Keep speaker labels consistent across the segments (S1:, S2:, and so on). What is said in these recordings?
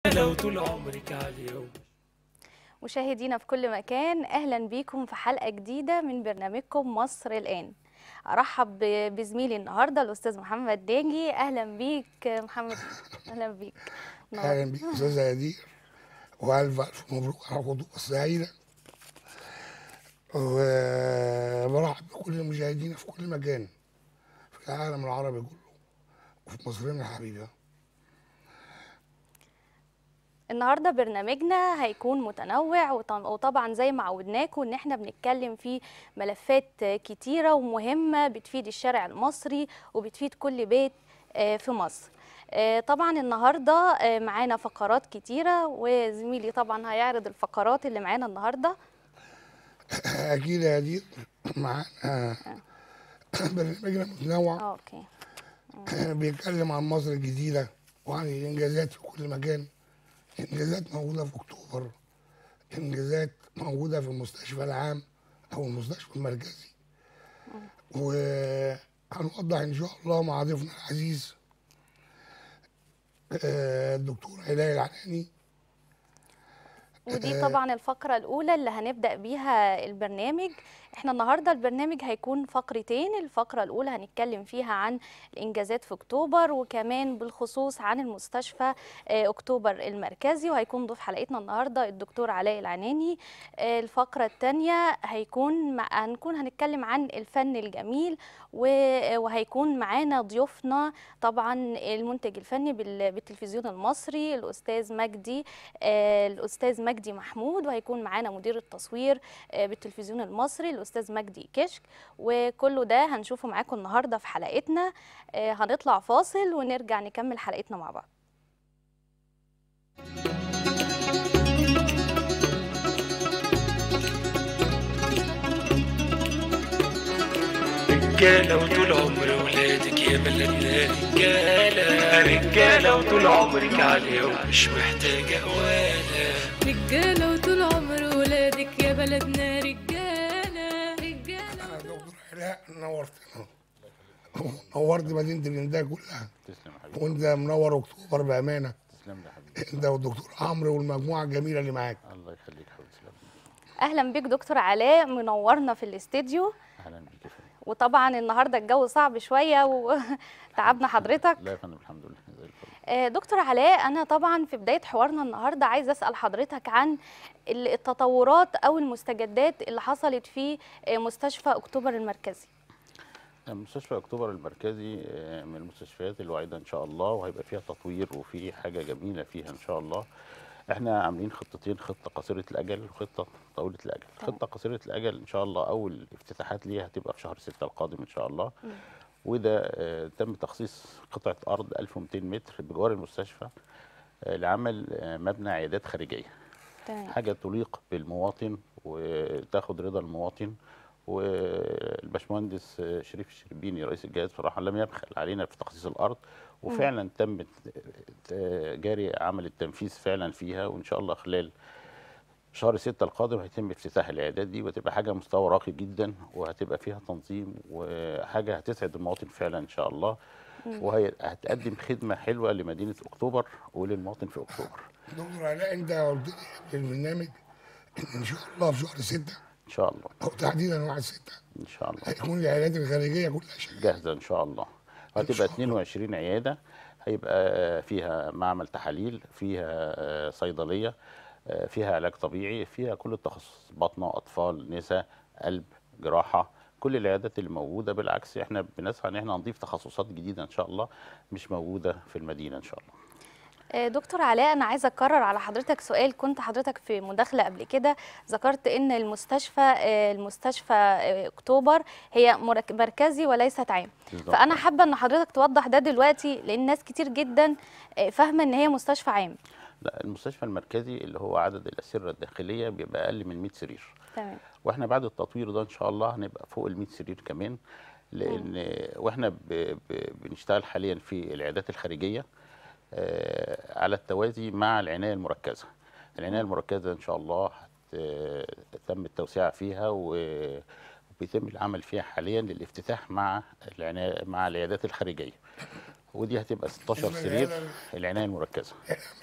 S1: لو طول عمرك على اليوم
S2: مشاهدينا في كل مكان اهلا بيكم في حلقه جديده من برنامجكم مصر الان ارحب ب- بزميلي النهارده الاستاذ محمد داجي اهلا بيك محمد اهلا بيك نور.
S3: اهلا بيك استاذه يدير والف الف مبروك على الخطوبه السعيده وبرحب بكل مشاهدينا في كل مكان في العالم العربي كله وفي مصرنا الحبيبه
S2: النهارده برنامجنا هيكون متنوع وط- وطبعا زي ما عودناكم ان احنا بنتكلم في ملفات كتيره ومهمه بتفيد الشارع المصري وبتفيد كل بيت آه، في مصر آه، طبعا النهارده آه، معانا فقرات كتيره وزميلي طبعا هيعرض الفقرات اللي معانا النهارده
S3: اكيد يا يدير معانا برنامجنا متنوع
S2: آه، اوكي
S3: بيتكلم عن مصر الجديده وعن الانجازات في كل مكان انجازات موجوده في اكتوبر انجازات موجوده في المستشفى العام او المستشفى المركزي وهنوضح ان شاء الله مع ضيفنا العزيز آه، الدكتور هلال العناني
S2: ودي طبعا الفقرة الأولى اللي هنبدأ بيها البرنامج احنا النهاردة البرنامج هيكون فقرتين الفقرة الأولى هنتكلم فيها عن الإنجازات في أكتوبر وكمان بالخصوص عن المستشفى آه، أكتوبر المركزي وهيكون ضيف حلقتنا النهاردة الدكتور علاء العناني آه، الفقرة الثانية هيكون مع... هنكون هنتكلم عن الفن الجميل و- وهيكون معانا ضيوفنا طبعا المنتج الفني بال- بالتلفزيون المصري الأستاذ مجدي آه، الأستاذ مجدي محمود وهيكون معانا مدير التصوير آه، بالتلفزيون المصري الأستاذ مجدي كشك وكله ده هنشوفه معاكم النهاردة في حلقتنا آه، هنطلع فاصل ونرجع نكمل حلقتنا مع بعض
S1: رجالة وطول عمر ولادك يا بلدنا رجالة رجالة وطول عمرك على اليوم مش محتاجة قوالة
S4: رجالة وطول عمر ولادك يا بلدنا رجالة رجالة
S3: انا دكتور هلال نورتنا نورت مدينه الانتاج كلها
S5: تسلم يا حبيبي
S3: وانت منور اكتوبر بامانه
S5: تسلم لي يا حبيبي
S3: انت والدكتور عمرو والمجموعه الجميله اللي معاك
S5: الله يخليك يا حبيبي تسلم
S2: أهلا بيك دكتور علاء منورنا في الاستديو
S5: اهلا بيك يا فندم
S2: وطبعا النهارده الجو صعب شويه وتعبنا حضرتك
S5: لا يا فندم الحمد لله زي الفل
S2: آه، دكتور علاء انا طبعا في بدايه حوارنا النهارده عايزه اسال حضرتك عن ال- التطورات او المستجدات اللي حصلت في آه، مستشفى اكتوبر المركزي
S5: مستشفى اكتوبر المركزي آه، من المستشفيات الواعده ان شاء الله وهيبقى فيها تطوير وفي حاجه جميله فيها ان شاء الله احنا عاملين خطتين خطه قصيره الاجل وخطه طويله الاجل
S2: تمام.
S5: خطه قصيره الاجل ان شاء الله اول افتتاحات ليها هتبقى في شهر 6 القادم ان شاء الله وده آه، تم تخصيص قطعه ارض 1200 متر بجوار المستشفى آه، لعمل آه، مبنى عيادات خارجيه
S2: تمام
S5: حاجه تليق بالمواطن وتاخد رضا المواطن والباشمهندس شريف الشربيني رئيس الجهاز بصراحه لم يبخل علينا في تخصيص الارض وفعلا تم ت- جاري عمل التنفيذ فعلا فيها وان شاء الله خلال شهر ستة القادم هيتم افتتاح العيادات دي وتبقى حاجه مستوى راقي جدا وهتبقى فيها تنظيم وحاجه هتسعد المواطن فعلا ان شاء الله وهتقدم خدمه حلوه لمدينه اكتوبر وللمواطن في اكتوبر
S3: دكتور علاء انت قلت لي في البرنامج ان ان شاء الله في شهر 6
S5: ان شاء الله
S3: او تحديدا 1 6
S5: ان شاء الله
S3: هيكون العيادات الخارجيه كلها شغاله
S5: جاهزه ان شاء الله هتبقى
S3: شاء الله.
S5: 22 عياده هيبقى فيها معمل تحاليل فيها آه، صيدليه آه، فيها علاج طبيعي فيها كل التخصص بطنه اطفال نساء قلب جراحه كل العيادات اللي موجوده بالعكس احنا بنسعى ان احنا نضيف تخصصات جديده ان شاء الله مش موجوده في المدينه ان شاء الله
S2: آه، دكتور علاء انا عايزه اكرر على حضرتك سؤال كنت حضرتك في مداخله قبل كده ذكرت ان المستشفى آه، المستشفى آه، اكتوبر هي مرك- مركزي وليست عام
S5: بالظبط.
S2: فانا حابه ان حضرتك توضح ده دلوقتي لان ناس كتير جدا آه، فاهمه ان هي مستشفى عام
S5: لا المستشفى المركزي اللي هو عدد الاسره الداخليه بيبقى اقل من 100 سرير
S2: تمام
S5: واحنا بعد التطوير ده ان شاء الله هنبقى فوق ال 100 سرير كمان لان واحنا ب... ب... بنشتغل حاليا في العيادات الخارجيه آه، على التوازي مع العنايه المركزه العنايه المركزه ان شاء الله هت... تم التوسعه فيها و... وبيتم العمل فيها حاليا للافتتاح مع العنايه مع العيادات الخارجيه ودي هتبقى 16
S3: اسم
S5: سرير
S3: العيادة؟
S5: العنايه المركزه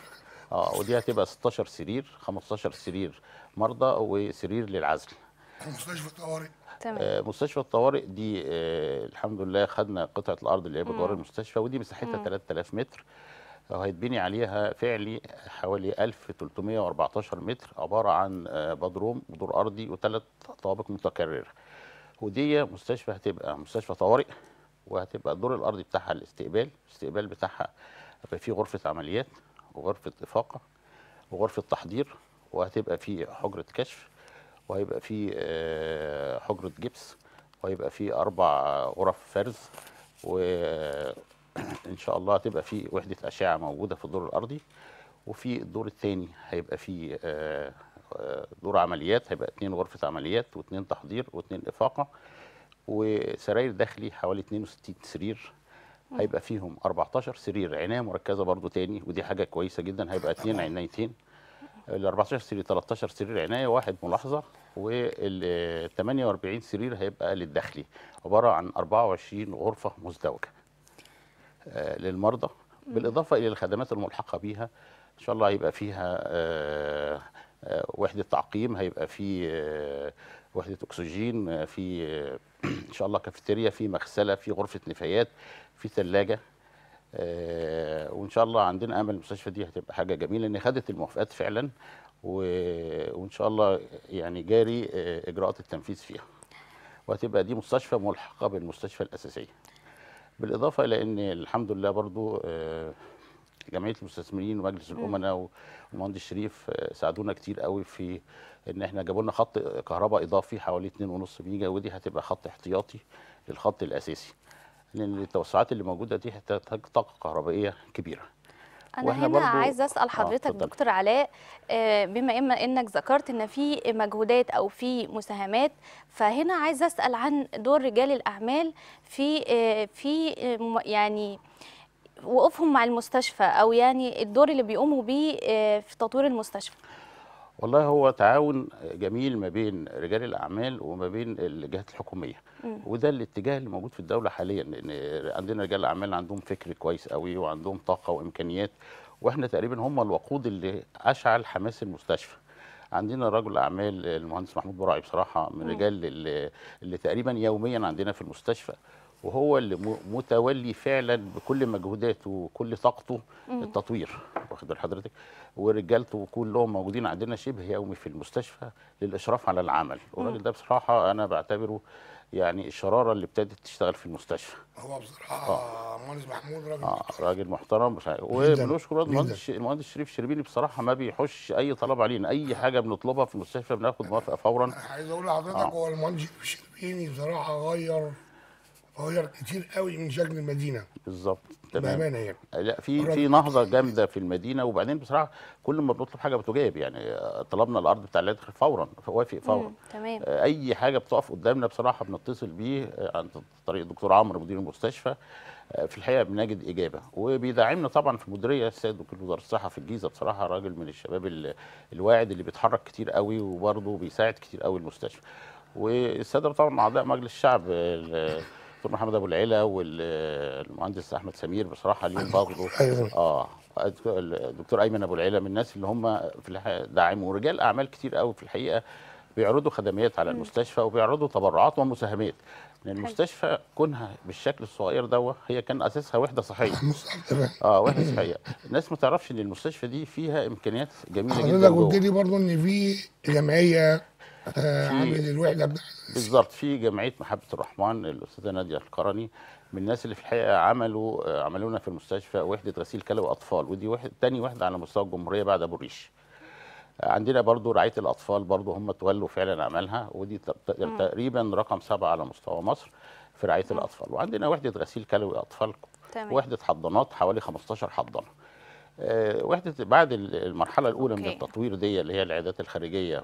S5: اه ودي هتبقى 16 سرير 15 سرير مرضى وسرير للعزل
S3: مستشفى طوارئ
S2: تمام
S5: آه، مستشفى الطوارئ دي آه، الحمد لله خدنا قطعه الارض اللي هي بجوار المستشفى ودي مساحتها 3000 متر وهيتبني عليها فعلي حوالي 1314 متر عباره عن آه، بدروم ودور ارضي وثلاث طوابق متكرره ودي مستشفى هتبقى مستشفى طوارئ وهتبقى الدور الارضي بتاعها الاستقبال الاستقبال بتاعها هيبقى فيه غرفه عمليات وغرفه افاقه وغرفه تحضير وهتبقى فيه حجره كشف وهيبقى فيه آه، حجره جبس وهيبقى فيه اربع غرف فرز وان شاء الله هتبقى فيه وحده اشعه موجوده في الدور الارضي وفي الدور الثاني هيبقى فيه آه، آه، دور عمليات هيبقى اتنين غرفه عمليات واتنين تحضير واتنين افاقه وسراير داخلي حوالي 62 سرير هيبقى فيهم 14 سرير عنايه مركزه برضو تاني ودي حاجه كويسه جدا هيبقى اتنين عنايتين ال 14 سرير 13 سرير عنايه واحد ملاحظه وال 48 سرير هيبقى للداخلي عباره عن 24 غرفه مزدوجه آه، للمرضى بالاضافه الى الخدمات الملحقه بيها ان شاء الله هيبقى فيها آه، آه، وحده تعقيم هيبقى في آه، وحده اكسجين آه، في آه، ان شاء الله كافيتيريا في مغسله في غرفه نفايات في ثلاجه آه، وان شاء الله عندنا امل المستشفى دي هتبقى حاجه جميله ان خدت الموافقات فعلا و- وان شاء الله يعني جاري آه، اجراءات التنفيذ فيها وهتبقى دي مستشفى ملحقه بالمستشفى الاساسيه بالاضافه الى ان الحمد لله برضو آه، جمعيه المستثمرين ومجلس الامناء ومهندس شريف آه، ساعدونا كتير قوي في ان احنا جابوا لنا خط كهرباء اضافي حوالي 2.5 ميجا ودي هتبقى خط احتياطي للخط الاساسي لان التوسعات اللي موجوده دي هتحتاج طاقه كهربائيه كبيره
S2: انا
S5: وإحنا
S2: هنا
S5: برضو-
S2: عايزه اسال
S5: آه،
S2: حضرتك
S5: اتفضلي.
S2: دكتور علاء آه، بما إما انك ذكرت ان في مجهودات او في مساهمات فهنا عايزه اسال عن دور رجال الاعمال في آه، في آه، م- يعني وقوفهم مع المستشفى او يعني الدور اللي بيقوموا بيه آه، في تطوير المستشفى
S5: والله هو تعاون جميل ما بين رجال الاعمال وما بين الجهات الحكوميه وده الاتجاه اللي موجود في الدوله حاليا لان عندنا رجال اعمال عندهم فكر كويس قوي وعندهم طاقه وامكانيات واحنا تقريبا هم الوقود اللي اشعل حماس المستشفى عندنا رجل اعمال المهندس محمود براعي بصراحه من الرجال اللي, اللي تقريبا يوميا عندنا في المستشفى وهو اللي م- متولي فعلا بكل مجهوداته وكل طاقته التطوير واخد بال حضرتك ورجالته كلهم موجودين عندنا شبه يومي في المستشفى للاشراف على العمل والراجل ده بصراحه انا بعتبره يعني الشراره اللي ابتدت تشتغل في المستشفى
S3: هو بصراحه مهندس محمود راجل
S5: اه
S3: محترم.
S5: راجل محترم بصراحة.
S3: جداً،
S5: وبنشكر برضه
S3: جداً.
S5: المهندس المهندس شريف شربيني بصراحه ما بيحش اي طلب علينا اي حاجه بنطلبها في المستشفى بناخد موافقه فورا
S3: عايز اقول لحضرتك
S5: آه.
S3: هو المهندس الشربيني بصراحه غير غير كتير قوي من شكل المدينه
S5: بالظبط تمام
S3: بامانه يعني
S5: لا في
S3: الراجل
S5: في نهضه جامده في المدينه وبعدين بصراحه كل ما بنطلب حاجه بتجاب يعني آه، طلبنا الارض بتاع العيادة فورا فوافق فورا
S2: مم، تمام
S5: آه، اي حاجه بتقف قدامنا بصراحه بنتصل بيه آه، عن طريق الدكتور عمرو مدير المستشفى آه، في الحقيقه بنجد اجابه وبيدعمنا طبعا في المديريه السيد دكتور وزاره الصحه في الجيزه بصراحه راجل من الشباب ال- الواعد اللي بيتحرك كتير قوي وبرضه بيساعد كتير قوي المستشفى والساده طبعا اعضاء مجلس الشعب ال- الدكتور محمد ابو العلا والمهندس احمد سمير بصراحه اليوم برضه
S3: أيوة.
S5: اه الدكتور ايمن ابو العلا من الناس اللي هم في الحقيقه داعموا ورجال اعمال كتير قوي في الحقيقه بيعرضوا خدمات على المستشفى وبيعرضوا تبرعات ومساهمات لان المستشفى كونها بالشكل الصغير ده هي كان اساسها وحده صحيه اه وحده صحيه الناس ما تعرفش ان المستشفى دي فيها امكانيات جميله جدا
S3: حضرتك قلت
S5: جوه
S3: لي برضه ان في جمعيه آه،
S5: في-
S3: عامل الوحده بتاع
S5: بالظبط في جمعيه محبه الرحمن الاستاذه ناديه القرني من الناس اللي في الحقيقه عملوا آه، عملوا لنا في المستشفى وحده غسيل كلوي اطفال ودي واحد تاني واحده على مستوى الجمهوريه بعد ابو الريش عندنا برضو رعايه الاطفال برضو هم تولوا فعلا عملها ودي ت- ت- تقريبا رقم سبعه على مستوى مصر في رعايه الاطفال وعندنا وحده غسيل كلوي اطفال
S2: تمام.
S5: وحده حضانات حوالي 15 حضانه آه، وحده بعد ال- المرحله الاولى من
S2: أوكي.
S5: التطوير دي اللي هي العيادات الخارجيه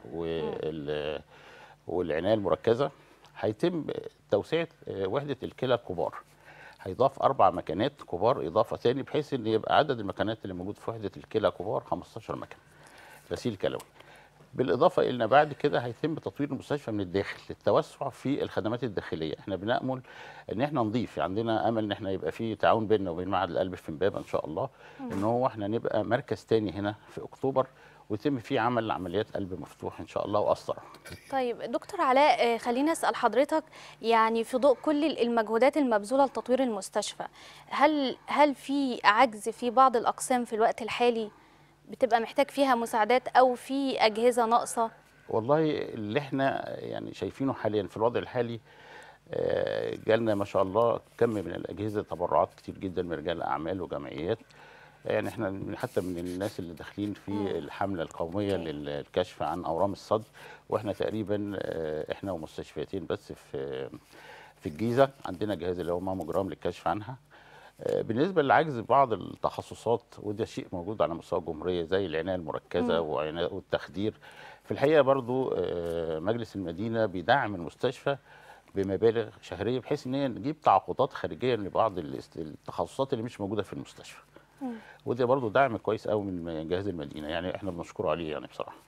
S5: وال والعنايه المركزه هيتم توسعه آه، وحده الكلى الكبار هيضاف اربع مكانات كبار اضافه ثاني بحيث ان يبقى عدد المكانات اللي موجود في وحده الكلى كبار 15 مكان غسيل كلوي بالاضافه الى ان بعد كده هيتم تطوير المستشفى من الداخل للتوسع في الخدمات الداخليه احنا بنامل ان احنا نضيف عندنا امل ان احنا يبقى في تعاون بيننا وبين معهد القلب في امبابه ان شاء الله ان هو احنا نبقى مركز تاني هنا في اكتوبر ويتم فيه عمل عمليات قلب مفتوح ان شاء الله واسرع
S2: طيب دكتور علاء آه، خليني اسال حضرتك يعني في ضوء كل المجهودات المبذوله لتطوير المستشفى هل هل في عجز في بعض الاقسام في الوقت الحالي بتبقى محتاج فيها مساعدات او في اجهزه ناقصه
S5: والله اللي احنا يعني شايفينه حاليا في الوضع الحالي آه، جالنا ما شاء الله كم من الاجهزه تبرعات كتير جدا من رجال الاعمال وجمعيات يعني احنا من- حتى من الناس اللي داخلين في الحمله القوميه
S2: أوكي.
S5: للكشف عن اورام الصدر واحنا تقريبا آه، احنا ومستشفياتين بس في في الجيزه عندنا جهاز اللي هو ماموجرام للكشف عنها آه، بالنسبه لعجز بعض التخصصات وده شيء موجود على مستوى الجمهوريه زي العنايه المركزه وعناية- والتخدير في الحقيقه برضو آه، مجلس المدينه بيدعم المستشفى بمبالغ شهريه بحيث ان هي نجيب تعاقدات خارجيه لبعض الاست- التخصصات اللي مش موجوده في المستشفى وده برضو دعم كويس قوي من جهاز المدينه يعني احنا بنشكره عليه يعني بصراحه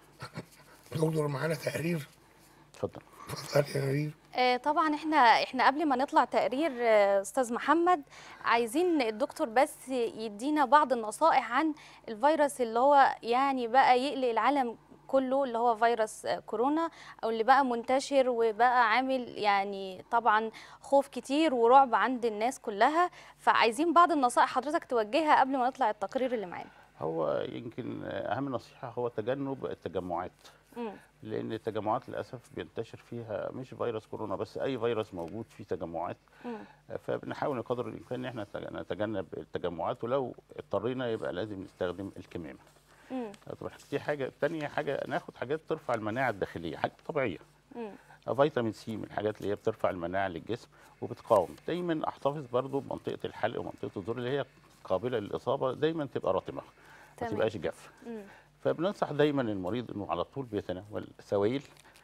S3: دكتور معانا تقرير
S5: اتفضل
S3: اتفضل يا تقرير
S2: آه، طبعا احنا احنا قبل ما نطلع تقرير آه، استاذ محمد عايزين الدكتور بس يدينا بعض النصائح عن الفيروس اللي هو يعني بقى يقلق العالم كله اللي هو فيروس آه، كورونا او اللي بقى منتشر وبقى عامل يعني طبعا خوف كتير ورعب عند الناس كلها فعايزين بعض النصائح حضرتك توجهها قبل ما نطلع التقرير اللي معانا
S5: هو يمكن اهم نصيحه هو تجنب التجمعات
S2: مم.
S5: لان التجمعات للاسف بينتشر فيها مش فيروس كورونا بس اي فيروس موجود فيه تجمعات
S2: مم.
S5: فبنحاول قدر الامكان ان احنا نتج- نتجنب التجمعات ولو اضطرينا يبقى لازم نستخدم الكمامه
S2: مم.
S5: طبعا دي حاجه تانية حاجه ناخد حاجات ترفع المناعه الداخليه حاجه طبيعيه
S2: مم.
S5: فيتامين سي من الحاجات اللي هي بترفع المناعه للجسم وبتقاوم دايما احتفظ برضو بمنطقه الحلق ومنطقه الزور اللي هي قابله للاصابه دايما تبقى رطبه ما
S2: تمام.
S5: تبقاش جافه
S2: مم.
S5: فبننصح دايما المريض انه على طول بيتناول سوائل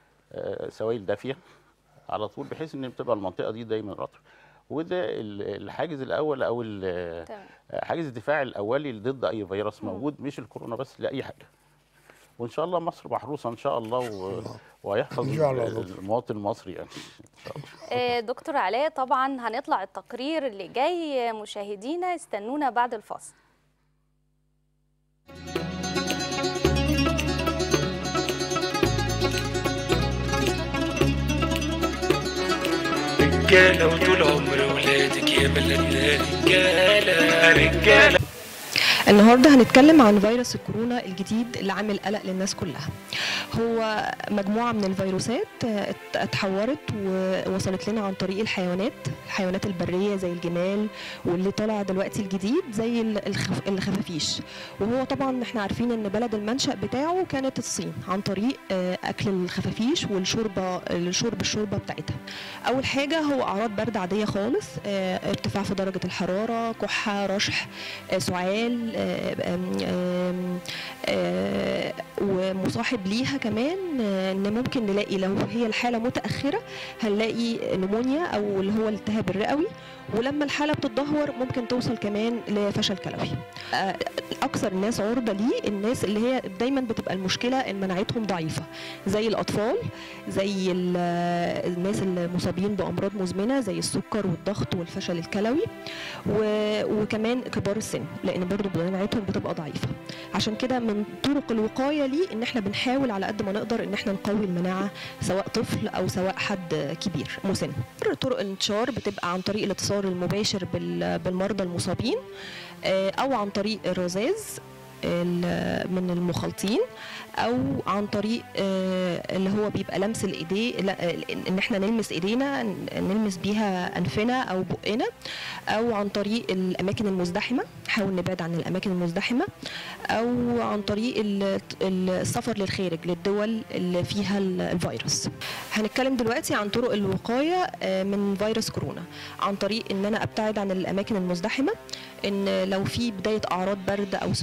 S5: آه، سوائل دافيه على طول بحيث ان بتبقى المنطقه دي دايما رطبه وده ال- الحاجز الاول او ال-
S2: تمام
S5: حاجز الدفاع الاولي ضد اي فيروس موجود مش الكورونا بس لاي حاجه وان شاء الله مصر محروسه ان شاء الله و... وهيحفظ
S3: إن شاء الله يا دكتور.
S5: المواطن المصري يعني ان شاء الله
S2: آه، دكتور علاء طبعا هنطلع التقرير اللي جاي مشاهدينا استنونا بعد الفاصل
S1: رجالة وطول عمر ولادك يا بلدنا رجالة رجالة
S6: النهارده هنتكلم عن فيروس الكورونا الجديد اللي عامل قلق للناس كلها هو مجموعه من الفيروسات آه، ات- اتحورت ووصلت لنا عن طريق الحيوانات الحيوانات البريه زي الجمال واللي طالع دلوقتي الجديد زي ال- الخف- الخفافيش وهو طبعا احنا عارفين ان بلد المنشأ بتاعه كانت الصين عن طريق آه، اكل الخفافيش والشوربه الشرب الشوربه بتاعتها اول حاجه هو اعراض برد عاديه خالص آه، ارتفاع في درجه الحراره كحه رشح آه، سعال آه، آم، آم، آه، ومصاحب ليها كمان آه، ان ممكن نلاقي لو هي الحاله متاخره هنلاقي نمونيا او اللي هو الالتهاب الرئوي ولما الحاله بتتدهور ممكن توصل كمان لفشل كلوي آه، اكثر الناس عرضه ليه الناس اللي هي دايما بتبقى المشكله ان مناعتهم ضعيفه زي الاطفال زي ال- الناس المصابين بامراض مزمنه زي السكر والضغط والفشل الكلوي و- وكمان كبار السن لان برضو مناعتهم بتبقى ضعيفه عشان كده من طرق الوقايه ليه ان احنا بنحاول على قد ما نقدر ان احنا نقوي المناعه سواء طفل او سواء حد كبير مسن طرق الانتشار بتبقى عن طريق الاتصال المباشر بال- بالمرضى المصابين آه، او عن طريق الرذاذ ال- من المخالطين او عن طريق آه، اللي هو بيبقى لمس الايديه لا، آه، ان احنا نلمس ايدينا ن- نلمس بيها انفنا او بقنا او عن طريق الاماكن المزدحمه نحاول نبعد عن الاماكن المزدحمه او عن طريق ال- ال- السفر للخارج للدول اللي فيها ال- الفيروس هنتكلم دلوقتي عن طرق الوقايه آه، من فيروس كورونا عن طريق ان انا ابتعد عن الاماكن المزدحمه ان لو في بدايه اعراض برد او سعال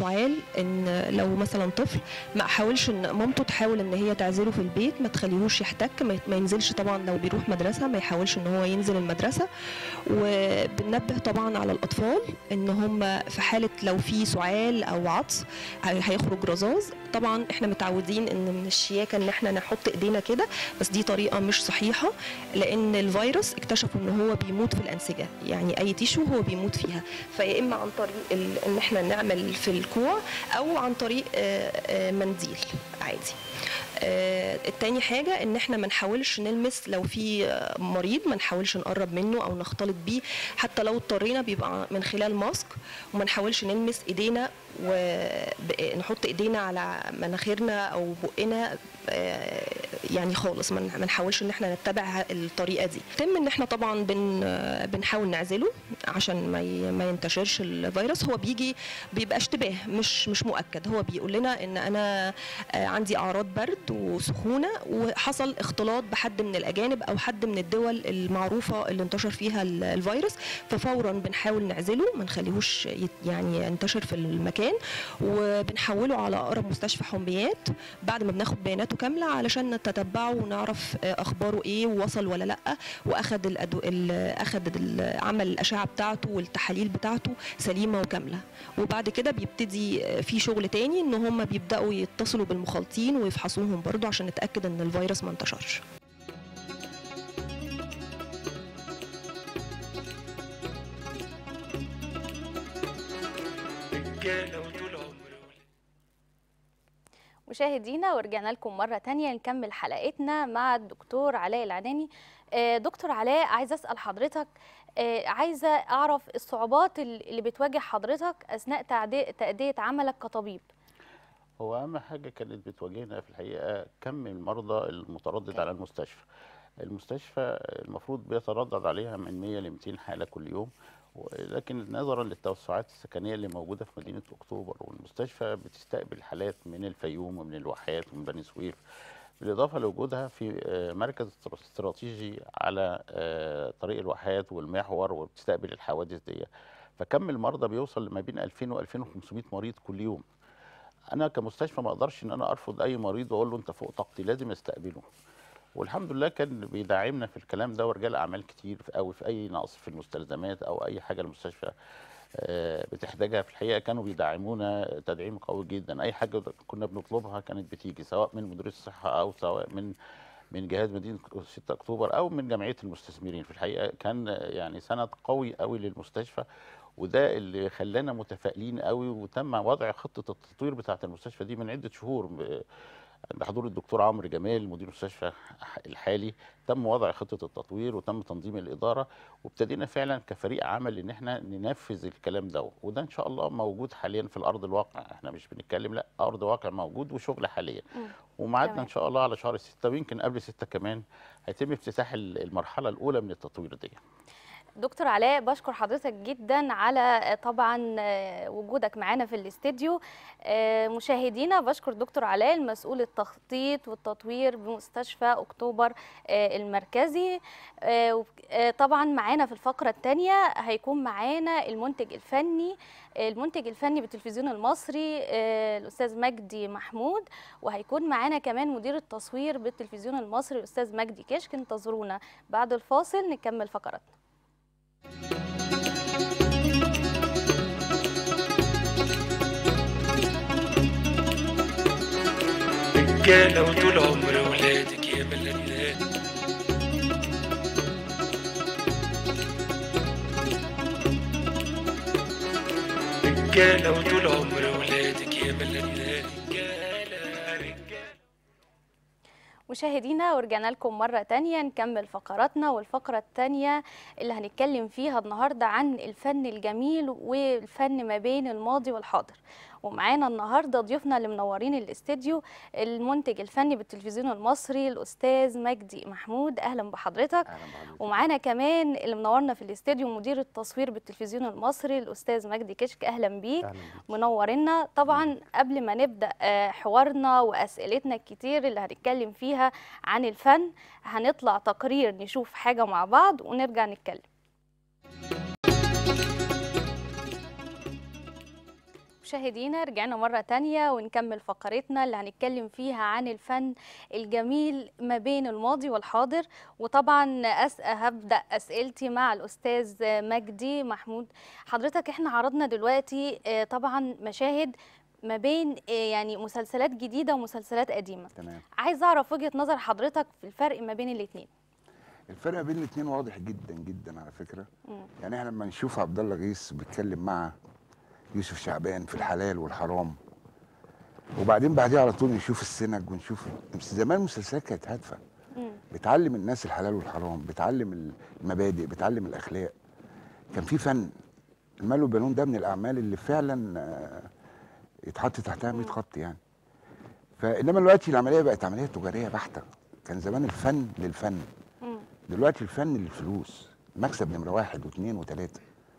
S6: ان لو مثلا طفل ما احاولش ان مامته تحاول ان هي تعزله في البيت ما تخليهوش يحتك ما ما ينزلش طبعا لو بيروح مدرسه ما يحاولش ان هو ينزل المدرسه وبننبه طبعا على الاطفال ان هم في حاله لو في سعال او عطس هي- هيخرج رذاذ طبعا احنا متعودين ان من الشياكه ان احنا نحط ايدينا كده بس دي طريقه مش صحيحه لان الفيروس اكتشفوا ان هو بيموت في الانسجه يعني اي تيشو هو بيموت فيها فيا اما عن طريق ال- ان احنا نعمل في الكوع او عن طريق آه، آه، منديل عادي آه، التاني حاجة ان احنا ما نحاولش نلمس لو في آه، مريض ما نحاولش نقرب منه او نختلط بيه حتى لو اضطرينا بيبقى من خلال ماسك وما نحاولش نلمس ايدينا ونحط ايدينا على مناخيرنا او بقنا آه، يعني خالص ما ما نحاولش ان احنا نتبع الطريقه دي تم ان احنا طبعا بن آه، بنحاول نعزله عشان ما ي- ما ينتشرش الفيروس هو بيجي بيبقى اشتباه مش مش مؤكد هو بيقول لنا ان انا آه، عندي اعراض برد وسخونه وحصل اختلاط بحد من الاجانب او حد من الدول المعروفه اللي انتشر فيها ال- الفيروس ففورا بنحاول نعزله ما نخليهوش يت- يعني ينتشر في المكان وبنحوله على اقرب مستشفى حميات بعد ما بناخد بياناته كامله علشان نتتبعه ونعرف آه، اخباره ايه ووصل ولا لا واخد الأدو... ال... اخد ال... عمل الاشعه بتاعته والتحاليل بتاعته سليمه وكامله وبعد كده بيبتدي آه، في شغل تاني ان هم بيبداوا يتصلوا بالمخالطين ويفحصوهم برضو عشان نتاكد ان الفيروس ما انتشرش
S1: رجالة وطول عمري
S2: مشاهدينا ورجعنا لكم مرة تانية نكمل حلقتنا مع الدكتور علاء العناني آه، دكتور علاء عايزة أسأل حضرتك آه، عايزة أعرف الصعوبات ال- اللي بتواجه حضرتك أثناء تعدي- تأدية عملك كطبيب
S5: هو اهم حاجه كانت بتواجهنا في الحقيقه كم المرضى المتردد على المستشفى المستشفى المفروض بيتردد عليها من 100 ل 200 حاله كل يوم لكن نظرا للتوسعات السكنيه اللي موجوده في مدينه اكتوبر والمستشفى بتستقبل حالات من الفيوم ومن الواحات ومن بني سويف بالاضافه لوجودها في آه، مركز استر- استراتيجي على آه، طريق الواحات والمحور وبتستقبل الحوادث دي فكم المرضى بيوصل لما بين 2000 و 2500 مريض كل يوم انا كمستشفى ما اقدرش ان انا ارفض اي مريض واقول له انت فوق طاقتي لازم استقبله والحمد لله كان بيدعمنا في الكلام ده ورجال اعمال كتير قوي في اي نقص في المستلزمات او اي حاجه المستشفى آه، بتحتاجها في الحقيقه كانوا بيدعمونا تدعيم قوي جدا اي حاجه كنا بنطلبها كانت بتيجي سواء من مديريه الصحه او سواء من من جهاز مدينه 6 اكتوبر او من جمعيه المستثمرين في الحقيقه كان يعني سند قوي قوي للمستشفى وده اللي خلانا متفائلين قوي وتم وضع خطه التطوير بتاعه المستشفى دي من عده شهور ب- بحضور الدكتور عمرو جمال مدير المستشفى الحالي تم وضع خطه التطوير وتم تنظيم الاداره وابتدينا فعلا كفريق عمل ان احنا ننفذ الكلام ده وده ان شاء الله موجود حاليا في الارض الواقع احنا مش بنتكلم لا ارض واقع موجود وشغل حاليا
S2: مم.
S5: وميعادنا
S2: تمام.
S5: ان شاء الله على شهر ستة ويمكن قبل ستة كمان هيتم افتتاح ال- المرحله الاولى من التطوير دي
S2: دكتور علاء بشكر حضرتك جدا على آه، طبعا آه، وجودك معانا في الاستديو آه، مشاهدينا بشكر دكتور علاء المسؤول التخطيط والتطوير بمستشفى اكتوبر آه، المركزي آه، وب- آه، طبعا معانا في الفقره الثانيه هيكون معانا المنتج الفني المنتج الفني بالتلفزيون المصري آه، الاستاذ مجدي محمود وهيكون معانا كمان مدير التصوير بالتلفزيون المصري الاستاذ مجدي كشك انتظرونا بعد الفاصل نكمل فقراتنا
S1: رجالة وطول عمري ولادك يا بلدنا رجالة وطول عمري ولادك يا بلدنا رجالة رجالة
S2: مشاهدينا ورجعنا لكم مرة تانية نكمل فقراتنا والفقرة التانية اللي هنتكلم فيها النهاردة عن الفن الجميل والفن ما بين الماضي والحاضر ومعانا النهاردة ضيوفنا اللي منورين الاستديو المنتج الفني بالتلفزيون المصري الأستاذ مجدي محمود أهلا بحضرتك
S5: اهلا بحضرتك
S2: ومعانا كمان اللي منورنا في الاستديو مدير التصوير بالتلفزيون المصري الأستاذ مجدي كشك أهلا بيك
S5: اهلا بيك
S2: منورنا طبعا قبل ما نبدا آه، حوارنا واسئلتنا الكتير اللي هنتكلم فيها عن الفن هنطلع تقرير نشوف حاجه مع بعض ونرجع نتكلم مشاهدينا رجعنا مرة تانية ونكمل فقرتنا اللي هنتكلم فيها عن الفن الجميل ما بين الماضي والحاضر وطبعا أس... هبدأ أسئلتي مع الأستاذ مجدي محمود حضرتك احنا عرضنا دلوقتي آه، طبعا مشاهد ما بين آه، يعني مسلسلات جديدة ومسلسلات قديمة
S7: تمام
S2: عايز أعرف وجهة نظر حضرتك في الفرق ما بين الاتنين
S7: الفرق بين الاثنين واضح جدا جدا على فكره
S2: مم.
S7: يعني احنا لما نشوف عبد الله غيث بيتكلم مع يوسف شعبان في الحلال والحرام وبعدين بعديها على طول نشوف السنج ونشوف بس زمان المسلسلات كانت هادفه
S2: مم.
S7: بتعلم الناس الحلال والحرام بتعلم المبادئ بتعلم الاخلاق كان في فن المال والبنون ده من الاعمال اللي فعلا آه، يتحط تحتها 100 خط يعني فانما دلوقتي العمليه بقت عمليه تجاريه بحته كان زمان الفن للفن
S2: مم.
S7: دلوقتي الفن للفلوس مكسب نمره واحد واثنين وثلاثه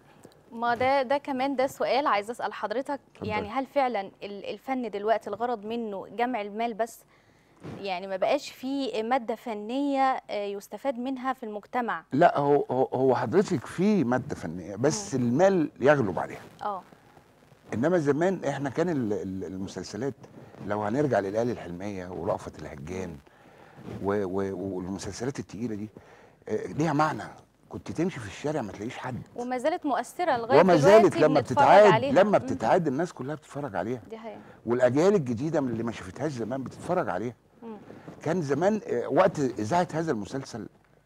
S2: ما ده ده كمان ده سؤال عايز اسال حضرتك
S7: اتفضلي.
S2: يعني هل فعلا ال- الفن دلوقتي الغرض منه جمع المال بس يعني ما بقاش فيه ماده فنيه آه، يستفاد منها في المجتمع
S7: لا هو هو هو حضرتك في ماده فنيه بس المال يغلب عليها
S2: اه
S7: انما زمان احنا كان ال- ال- المسلسلات لو هنرجع للآلة الحلميه ورأفت الهجان و- و- والمسلسلات التقيله دي آه، ليها معنى كنت تمشي في الشارع ما تلاقيش حد
S2: وما زالت مؤثره لغايه
S7: وما
S2: دلوقتي
S7: زالت لما
S2: بنتفرج
S7: بتتعاد
S2: عليها.
S7: لما
S2: مم.
S7: بتتعاد الناس كلها بتتفرج عليها
S2: دي حقيقه
S7: والاجيال الجديده من اللي ما شافتهاش زمان بتتفرج عليها
S2: مم.
S7: كان زمان آه، وقت اذاعه هذا المسلسل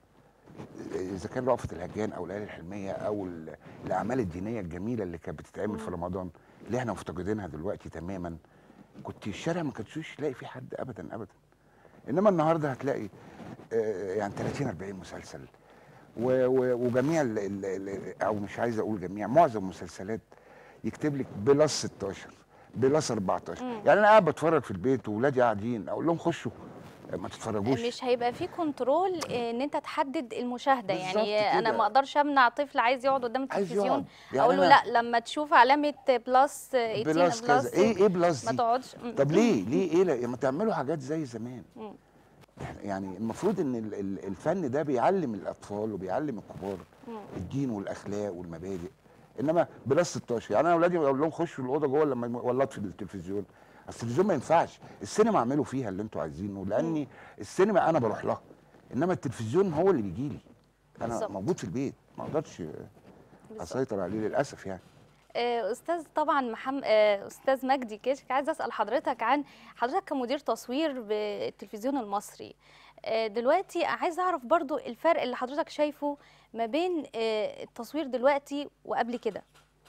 S7: آه، اذا كان رأفت الهجان او الليالي الحلميه او ال- الاعمال الدينيه الجميله اللي كانت بتتعمل في رمضان اللي احنا مفتقدينها دلوقتي تماما كنت الشارع ما كنتش تلاقي فيه حد ابدا ابدا انما النهارده هتلاقي آه، يعني 30 40 مسلسل و- و- وجميع ال- ال- ال- او مش عايز اقول جميع معظم المسلسلات يكتب لك بلس 16 بلس 14 يعني انا قاعد بتفرج في البيت واولادي قاعدين اقول لهم خشوا ما تتفرجوش
S2: مش هيبقى في كنترول آه، ان انت تحدد المشاهده يعني
S7: بالظبط
S2: انا
S7: كده.
S2: ما اقدرش امنع طفل عايز يقعد قدام
S7: عايز
S2: التلفزيون
S7: يقعد. يعني
S2: اقول له
S7: أنا-
S2: لا لما تشوف علامه بلس 18
S7: بلس كذا ايه ايه بلس
S2: ما
S7: دي
S2: تقعدش مم.
S7: طب ليه ليه ايه لا ما تعملوا حاجات زي زمان
S2: مم.
S7: يعني المفروض ان ال- ال- الفن ده بيعلم الاطفال وبيعلم الكبار
S2: مم.
S7: الدين والاخلاق والمبادئ انما بلس 16 يعني انا اولادي اقول لهم خشوا الاوضه جوه لما يم- ولا في التلفزيون اصل التلفزيون ما ينفعش السينما اعملوا فيها اللي انتوا عايزينه لاني السينما انا بروح لها انما التلفزيون هو اللي بيجي لي انا
S2: بالظبط.
S7: موجود في البيت ما اقدرش اسيطر عليه للاسف يعني
S2: آه، استاذ طبعا محمد استاذ مجدي كشك عايز اسال حضرتك عن حضرتك كمدير تصوير بالتلفزيون المصري آه، دلوقتي عايز اعرف برضو الفرق اللي حضرتك شايفه ما بين آه، التصوير دلوقتي وقبل كده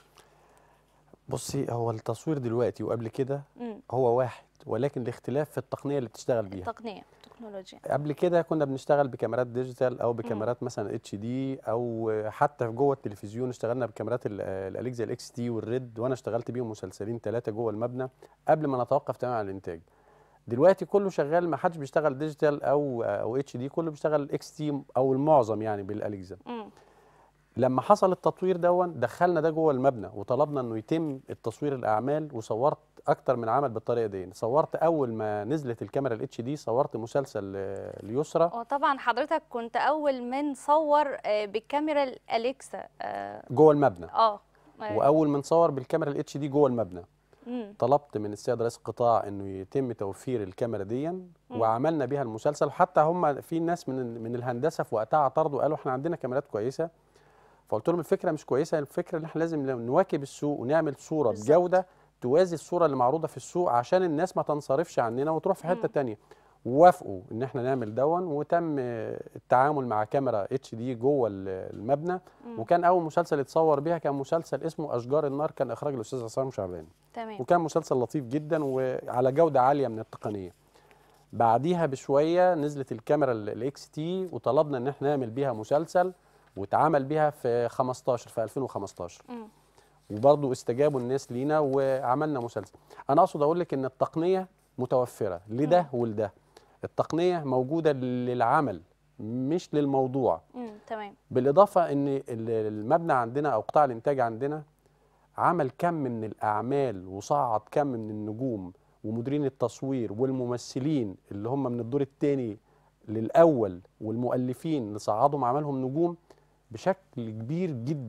S8: بصي هو التصوير دلوقتي وقبل كده
S2: مم،
S8: هو واحد ولكن الاختلاف في التقنيه اللي بتشتغل بيها
S2: التقنيه التكنولوجيا
S8: قبل كده كنا بنشتغل بكاميرات ديجيتال او بكاميرات مثلا اتش دي او حتى في جوه التلفزيون اشتغلنا بكاميرات ال- الاليكزا الاكس تي والريد وانا اشتغلت بيهم مسلسلين ثلاثه جوه المبنى قبل ما نتوقف تماما عن الانتاج دلوقتي كله شغال ما حدش بيشتغل ديجيتال او او اتش دي كله بيشتغل اكس تي او المعظم يعني بالاليكزا
S2: مم،
S8: لما حصل التطوير دون دخلنا ده جوه المبنى وطلبنا انه يتم التصوير الاعمال وصورت اكتر من عمل بالطريقه دي صورت اول ما نزلت الكاميرا الاتش دي صورت مسلسل آه، اليسرى
S2: وطبعا حضرتك كنت اول من صور آه، بالكاميرا الاليكسا اه
S8: جوه المبنى
S2: آه، آه،
S8: واول ما نصور بالكاميرا الاتش دي جوه المبنى
S2: مم،
S8: طلبت من السيد رئيس القطاع انه يتم توفير الكاميرا دي وعملنا بيها المسلسل حتى هم في ناس من من الهندسه في وقتها اعترضوا قالوا احنا عندنا كاميرات كويسه فقلت لهم الفكره مش كويسه الفكره ان احنا لازم نواكب السوق ونعمل صوره
S2: بالظبط.
S8: بجوده توازي الصوره اللي معروضه في السوق عشان الناس ما تنصرفش عننا وتروح في حته تانية وافقوا ان احنا نعمل دون وتم آه، التعامل مع كاميرا اتش دي جوه ال- المبنى وكان اول مسلسل اتصور بيها كان مسلسل اسمه اشجار النار كان اخراج الاستاذ عصام شعبان
S2: تمام
S8: وكان مسلسل لطيف جدا وعلى جوده عاليه من التقنيه بعديها بشويه نزلت الكاميرا الاكس تي وطلبنا ان احنا نعمل بيها مسلسل واتعمل بيها في 15 في 2015
S2: مم.
S8: وبرضه استجابوا الناس لينا وعملنا مسلسل انا اقصد اقول لك ان التقنيه متوفره لده ولده التقنيه موجوده للعمل مش للموضوع
S2: مم، تمام
S8: بالاضافه ان ال- المبنى عندنا او قطاع الانتاج عندنا عمل كم من الاعمال وصعد كم من النجوم ومديرين التصوير والممثلين اللي هم من الدور الثاني للاول والمؤلفين اللي صعدوا عملهم نجوم بشكل كبير جدا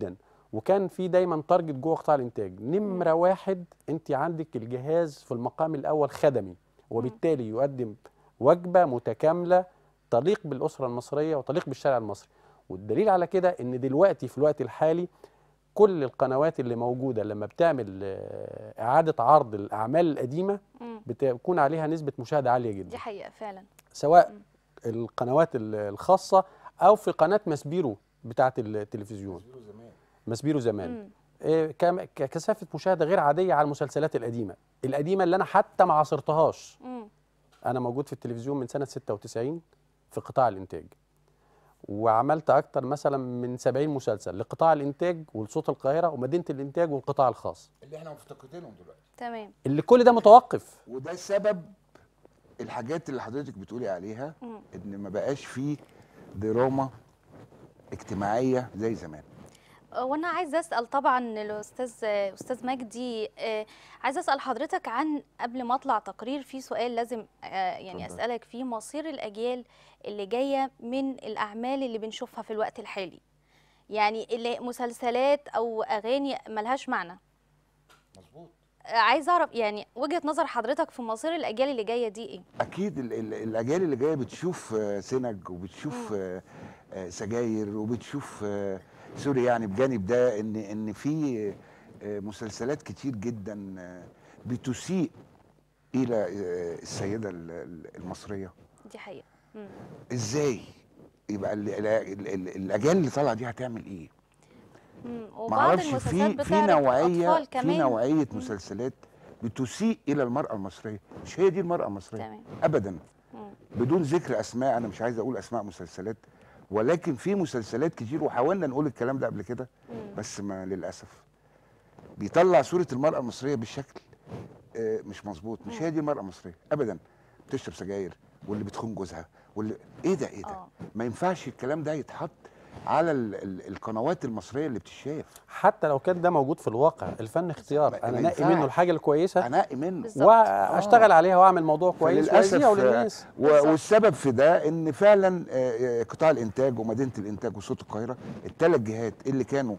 S8: وكان في دايما تارجت جوه قطاع الانتاج نمره واحد انت عندك الجهاز في المقام الاول خدمي وبالتالي يقدم وجبه متكامله تليق بالاسره المصريه وتليق بالشارع المصري والدليل على كده ان دلوقتي في الوقت الحالي كل القنوات اللي موجوده لما بتعمل آه، اعاده عرض الاعمال القديمه
S2: مم.
S8: بتكون عليها نسبه مشاهده عاليه جدا
S2: دي حقيقه فعلا
S8: سواء القنوات ال- الخاصه او في قناه مسبيرو بتاعه التلفزيون مسبيرو زمان
S2: مم.
S8: إيه، كم- ك- كثافه مشاهده غير عاديه على المسلسلات القديمه القديمه اللي انا حتى ما عاصرتهاش
S2: مم.
S8: انا موجود في التلفزيون من سنه 96 في قطاع الانتاج وعملت اكتر مثلا من 70 مسلسل لقطاع الانتاج ولصوت القاهره ومدينه الانتاج والقطاع الخاص
S7: اللي احنا مفتقدينهم دلوقتي
S2: تمام
S8: اللي كل ده متوقف
S7: وده سبب الحاجات اللي حضرتك بتقولي عليها
S2: مم.
S7: ان ما بقاش فيه دراما اجتماعيه زي زمان
S2: وانا عايزه اسال طبعا الاستاذ استاذ مجدي آه، عايزه اسال حضرتك عن قبل ما اطلع تقرير في سؤال لازم آه، يعني
S7: اتفضل.
S2: اسالك فيه مصير الاجيال اللي جايه من الاعمال اللي بنشوفها في الوقت الحالي يعني اللي مسلسلات او اغاني ملهاش معنى
S7: مظبوط
S2: آه، عايزه اعرف يعني وجهه نظر حضرتك في مصير الاجيال اللي جايه دي ايه
S7: اكيد ال- ال- الاجيال اللي جايه بتشوف آه، سنج وبتشوف آه، آه، سجاير وبتشوف آه، سوري يعني بجانب ده ان ان في آه، مسلسلات كتير جدا آه، بتسيء الى آه، السيده ال- ال- المصريه
S2: دي حقيقه مم.
S7: ازاي يبقى ال- ال- ال- ال- الاجيال اللي طالعه دي هتعمل ايه
S2: مم.
S7: ما
S2: وبعض
S7: اعرفش
S2: المسلسلات
S7: في في
S2: بتعرض
S7: نوعيه
S2: اطفال
S7: في
S2: كمان
S7: نوعيه مسلسلات بتسيء الى المراه المصريه مش هي دي المراه المصريه
S2: تمام
S7: ابدا
S2: مم.
S7: بدون ذكر اسماء انا مش عايز اقول اسماء مسلسلات ولكن في مسلسلات كتير وحاولنا نقول الكلام ده قبل كده
S2: مم.
S7: بس ما للاسف بيطلع صوره المراه المصريه بالشكل آه، مش مظبوط مش هي دي المراه المصريه ابدا بتشرب سجاير واللي بتخون جوزها واللي ايه ده ايه ده
S2: اه
S7: ما ينفعش الكلام ده يتحط على ال ال القنوات المصريه اللي بتتشاف
S8: حتى لو كان ده موجود في الواقع الفن اختيار
S7: ما-
S8: انا
S7: ما
S8: نقي
S7: ينفعش.
S8: منه الحاجه الكويسه
S7: انقي منه
S2: بالظبط.
S8: واشتغل عليها واعمل موضوع كويس
S7: فللأسف،
S8: واذيعه
S7: آه،
S8: للناس
S7: و-
S2: بالظبط.
S7: والسبب في ده ان فعلا آه، آه، قطاع الانتاج ومدينه الانتاج وصوت القاهره الثلاث جهات اللي كانوا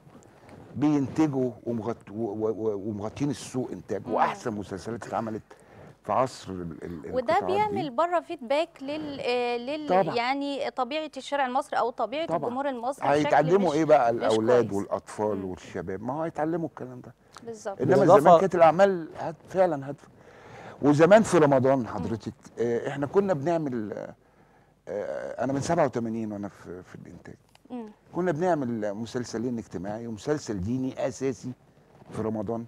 S7: بينتجوا ومغط- و- و- و- ومغطين السوق انتاج
S2: مم.
S7: واحسن مسلسلات اتعملت في عصر ال- ال-
S2: وده
S7: القطاعات دي.
S2: بيعمل بره فيدباك لل, آه، لل
S7: طبعا.
S2: يعني طبيعه الشارع المصري او طبيعه
S7: طبعا.
S2: الجمهور المصري بشكل
S7: هيتعلموا
S2: مش-
S7: ايه بقى
S2: مش
S7: الاولاد
S2: كويس.
S7: والاطفال
S2: مم.
S7: والشباب ما هو هيتعلموا الكلام ده
S2: بالظبط
S7: انما
S8: بالإضافة-
S7: زمان كانت الاعمال هت فعلا هادفه وزمان في رمضان حضرتك آه، احنا كنا بنعمل آه، آه، انا من 87 وانا في في الانتاج
S2: مم.
S7: كنا بنعمل مسلسلين اجتماعي ومسلسل ديني اساسي في رمضان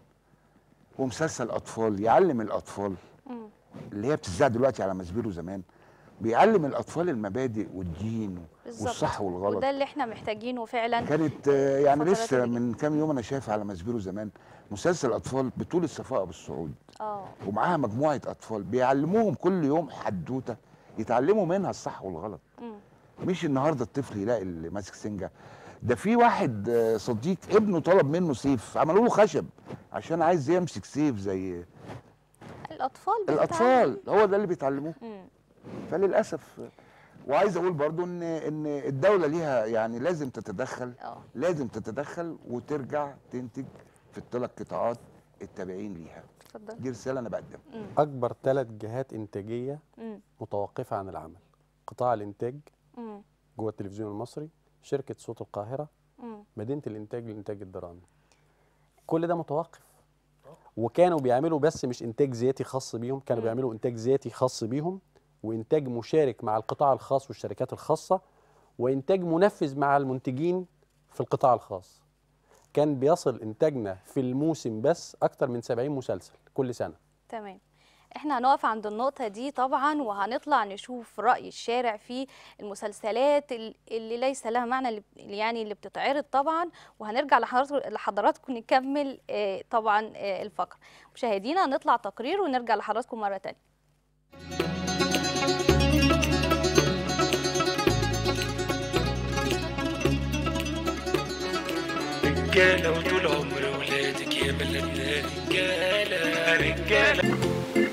S7: ومسلسل اطفال يعلم الاطفال
S2: مم.
S7: اللي هي بتذاع دلوقتي على مسبيرو زمان بيعلم الاطفال المبادئ والدين
S2: بالظبط.
S7: والصح والغلط
S2: وده اللي احنا محتاجينه فعلا
S7: كانت آه، يعني
S2: الفترات
S7: لسه
S2: اللي
S7: من كام يوم انا شايف على مسبيرو زمان مسلسل اطفال بطوله صفاء ابو السعود
S2: اه
S7: ومعاها مجموعه اطفال بيعلموهم كل يوم حدوته يتعلموا منها الصح والغلط
S2: مم.
S7: مش النهارده الطفل يلاقي اللي ماسك سنجه ده في واحد آه، صديق ابنه طلب منه سيف عملوا له خشب عشان عايز يمسك سيف زي
S2: الاطفال
S7: الاطفال
S2: بتتعلم.
S7: هو ده اللي بيتعلموه
S2: مم.
S7: فللاسف وعايز اقول برضو ان ان الدوله ليها يعني لازم تتدخل
S2: اه
S7: لازم تتدخل وترجع تنتج في الثلاث قطاعات التابعين ليها
S2: اتفضل
S7: دي رساله انا بقدمها
S2: مم.
S8: اكبر ثلاث جهات انتاجيه
S2: مم.
S8: متوقفه عن العمل قطاع الانتاج
S2: مم.
S8: جوه التلفزيون المصري شركه صوت القاهره
S2: مم.
S8: مدينه الانتاج للانتاج الدرامي كل ده متوقف وكانوا بيعملوا بس مش انتاج ذاتي خاص بيهم كانوا
S2: مم.
S8: بيعملوا انتاج ذاتي خاص بيهم وانتاج مشارك مع القطاع الخاص والشركات الخاصه وانتاج منفذ مع المنتجين في القطاع الخاص كان بيصل انتاجنا في الموسم بس اكتر من 70 مسلسل كل سنه
S2: تمام احنا هنقف عند النقطة دي طبعا وهنطلع نشوف رأي الشارع في المسلسلات ال- اللي ليس لها معنى اللي اللي يعني اللي بتتعرض طبعا وهنرجع لحضراتكم لحضراتكم نكمل آه، طبعا آه، الفقرة مشاهدينا هنطلع تقرير ونرجع لحضراتكم مرة تانية
S1: رجالة وطول عمر ولادك يا بلدنا رجالة رجالة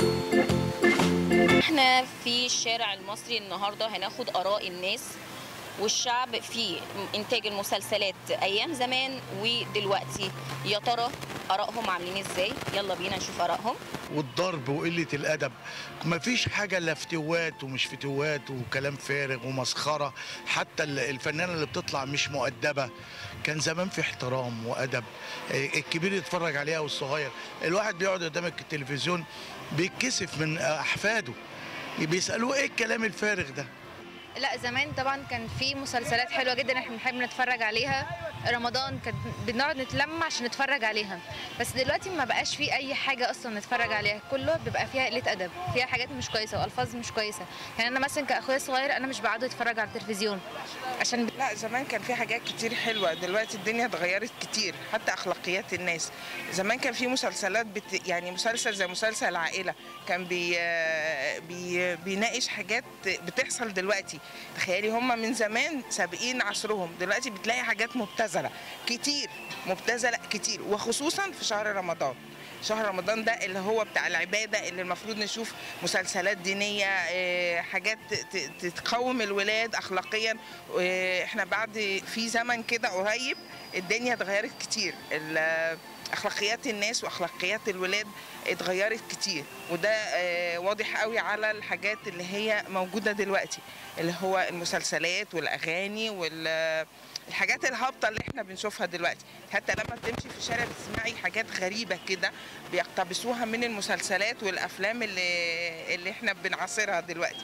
S9: احنا في الشارع المصري النهارده هناخد اراء الناس والشعب في انتاج المسلسلات ايام زمان ودلوقتي يا ترى ارائهم عاملين ازاي يلا بينا نشوف ارائهم
S10: والضرب وقلة الأدب مفيش حاجة لا فتوات ومش فتوات وكلام فارغ ومسخرة حتى ال- الفنانة اللي بتطلع مش مؤدبة كان زمان في احترام وأدب إيه، الكبير يتفرج عليها والصغير الواحد بيقعد قدام التلفزيون بيتكسف من أحفاده بيسألوه ايه الكلام الفارغ ده
S11: لا زمان طبعا كان في مسلسلات حلوه جدا احنا بنحب نتفرج عليها رمضان كان بنقعد نتلم عشان نتفرج عليها بس دلوقتي ما بقاش في اي حاجه اصلا نتفرج عليها كله بيبقى فيها قله ادب فيها حاجات مش كويسه والفاظ مش كويسه يعني انا مثلا كاخويا الصغير انا مش بقعد اتفرج على التلفزيون عشان
S12: لا زمان كان في حاجات كتير حلوه دلوقتي الدنيا اتغيرت كتير حتى اخلاقيات الناس زمان كان في مسلسلات بت... يعني مسلسل زي مسلسل عائله كان بي... بي... بيناقش حاجات بتحصل دلوقتي تخيلي هم من زمان سابقين عصرهم دلوقتي بتلاقي حاجات مبتذله كتير مبتذله كتير وخصوصا في شهر رمضان شهر رمضان ده اللي هو بتاع العبادة اللي المفروض نشوف مسلسلات دينية آه، حاجات ت- ت- تقوم الولاد أخلاقيا آه، احنا بعد في زمن كده قريب الدنيا اتغيرت كتير ال- أخلاقيات الناس وأخلاقيات الولاد اتغيرت كتير وده آه، واضح قوي على الحاجات اللي هي موجودة دلوقتي اللي هو المسلسلات والأغاني وال الحاجات الهابطه اللي احنا بنشوفها دلوقتي حتى لما بتمشي في الشارع بتسمعي حاجات غريبه كده بيقتبسوها من المسلسلات والافلام اللي اللي احنا بنعاصرها دلوقتي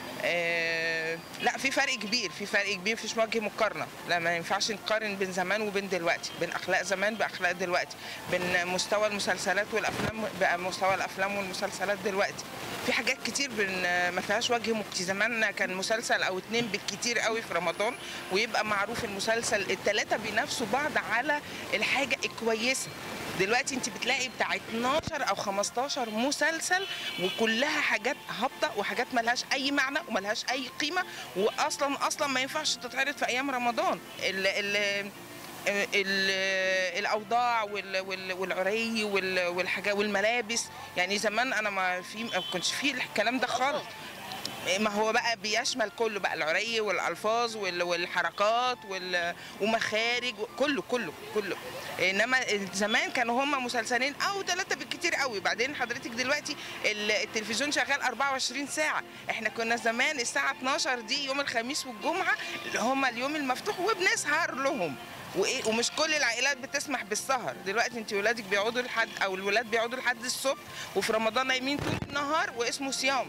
S12: آه لا في فرق كبير في فرق كبير مفيش وجه مقارنه لا ما ينفعش نقارن بين زمان وبين دلوقتي بين اخلاق زمان باخلاق دلوقتي بين مستوى المسلسلات والافلام بقى مستوى الافلام والمسلسلات دلوقتي في حاجات كتير بن ما فيهاش وجه مقتي زمان كان مسلسل او اتنين بالكتير قوي في رمضان ويبقى معروف المسلسل التلاتة بينافسوا بعض على الحاجه الكويسه دلوقتي انت بتلاقي بتاع 12 او 15 مسلسل وكلها حاجات هابطه وحاجات ملهاش اي معنى وملهاش اي قيمه واصلا اصلا ما ينفعش تتعرض في ايام رمضان ال ال ال- الاوضاع وال- وال- والعري وال- والحاجات والملابس يعني زمان انا ما في ما كنتش فيه الكلام ده خالص ما هو بقى بيشمل كله بقى العري والالفاظ وال- والحركات وال- ومخارج كله كله كله انما زمان كانوا هم مسلسلين او ثلاثه بالكتير قوي بعدين حضرتك دلوقتي ال- التلفزيون شغال 24 ساعه احنا كنا زمان الساعه 12 دي يوم الخميس والجمعه اللي هم اليوم المفتوح وبنسهر لهم وايه ومش كل العائلات بتسمح بالسهر دلوقتي انت ولادك بيقعدوا لحد او الولاد بيقعدوا لحد الصبح وفي رمضان نايمين طول النهار واسمه صيام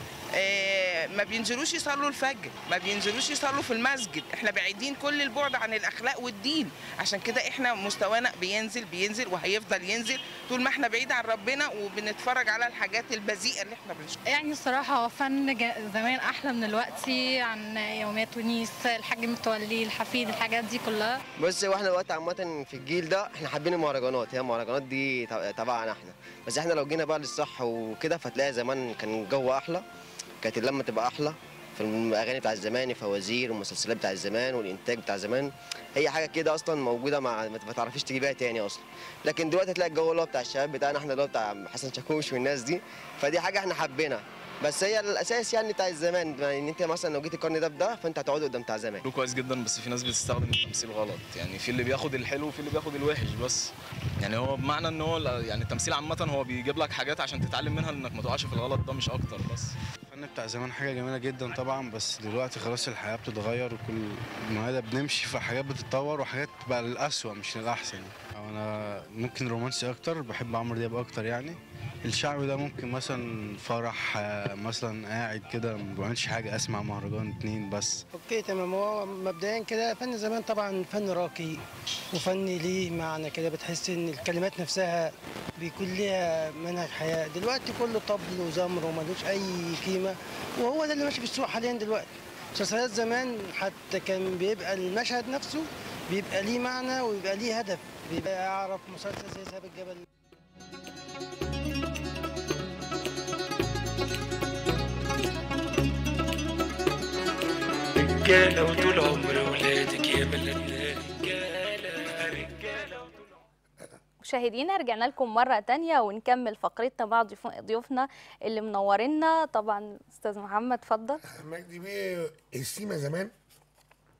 S12: آه، ما بينزلوش يصلوا الفجر ما بينزلوش يصلوا في المسجد احنا بعيدين كل البعد عن الاخلاق والدين عشان كده احنا مستوانا بينزل بينزل وهيفضل ينزل طول ما احنا بعيد عن ربنا وبنتفرج على الحاجات البذيئه اللي احنا بنشوفها
S13: يعني الصراحة هو فن جا- زمان أحلى من دلوقتي عن يوميات ونيس الحاج متولي الحفيد الحاجات دي كلها
S14: بص هو احنا دلوقتي عامة في الجيل ده احنا حابين المهرجانات هي المهرجانات دي تبع- تبعنا احنا بس احنا لو جينا بقى للصح وكده فتلاقي زمان كان الجو احلى كانت اللمة تبقى احلى في الاغاني بتاع الزمان الفوازير والمسلسلات بتاع الزمان والانتاج بتاع زمان هي حاجه كده اصلا موجوده مع ما تعرفيش تجيبها تاني اصلا لكن دلوقتي تلاقي الجو اللي هو بتاع الشباب بتاعنا احنا اللي هو بتاع حسن شاكوش والناس دي فدي حاجه احنا حابينها بس هي الاساس يعني بتاع الزمان يعني ان انت مثلا لو جيت القرن ده بده فانت هتقعد قدام بتاع زمان
S15: له كويس جدا بس في ناس بتستخدم التمثيل غلط يعني في اللي بياخد الحلو وفي اللي بياخد الوحش بس يعني هو بمعنى ان هو لا- يعني التمثيل عامه هو بيجيب لك حاجات عشان تتعلم منها انك ما تقعش في الغلط ده مش اكتر بس
S16: الفن بتاع زمان حاجة جميلة جدا طبعا بس دلوقتي خلاص الحياة بتتغير وكل ما بنمشي فحاجات بتتطور وحاجات بقى للأسوأ مش للأحسن أو أنا ممكن رومانسي أكتر بحب عمرو دياب أكتر يعني الشعبي ده ممكن مثلا فرح آه، مثلا قاعد كده ما بعملش حاجة أسمع مهرجان اتنين بس
S17: اوكي تمام هو مبدئيا كده فن زمان طبعا فن راقي وفن ليه معنى كده بتحس ان الكلمات نفسها بيكون ليها منهج حياه دلوقتي كله طبل وزمر وملوش اي قيمه وهو ده اللي ماشي في السوق حاليا دلوقتي مسلسلات زمان حتى كان بيبقى المشهد نفسه بيبقى ليه معنى ويبقى ليه هدف بيبقى اعرف مسلسل زي ذهب الجبل
S1: رجالة وطول عمر ولادك يا بلدنا رجالة رجالة
S2: مشاهدينا رجعنا لكم مرة تانية ونكمل فقرتنا مع ضيوف- ضيوفنا اللي منورينا طبعا أستاذ محمد اتفضل
S3: مجدي بيه السيما زمان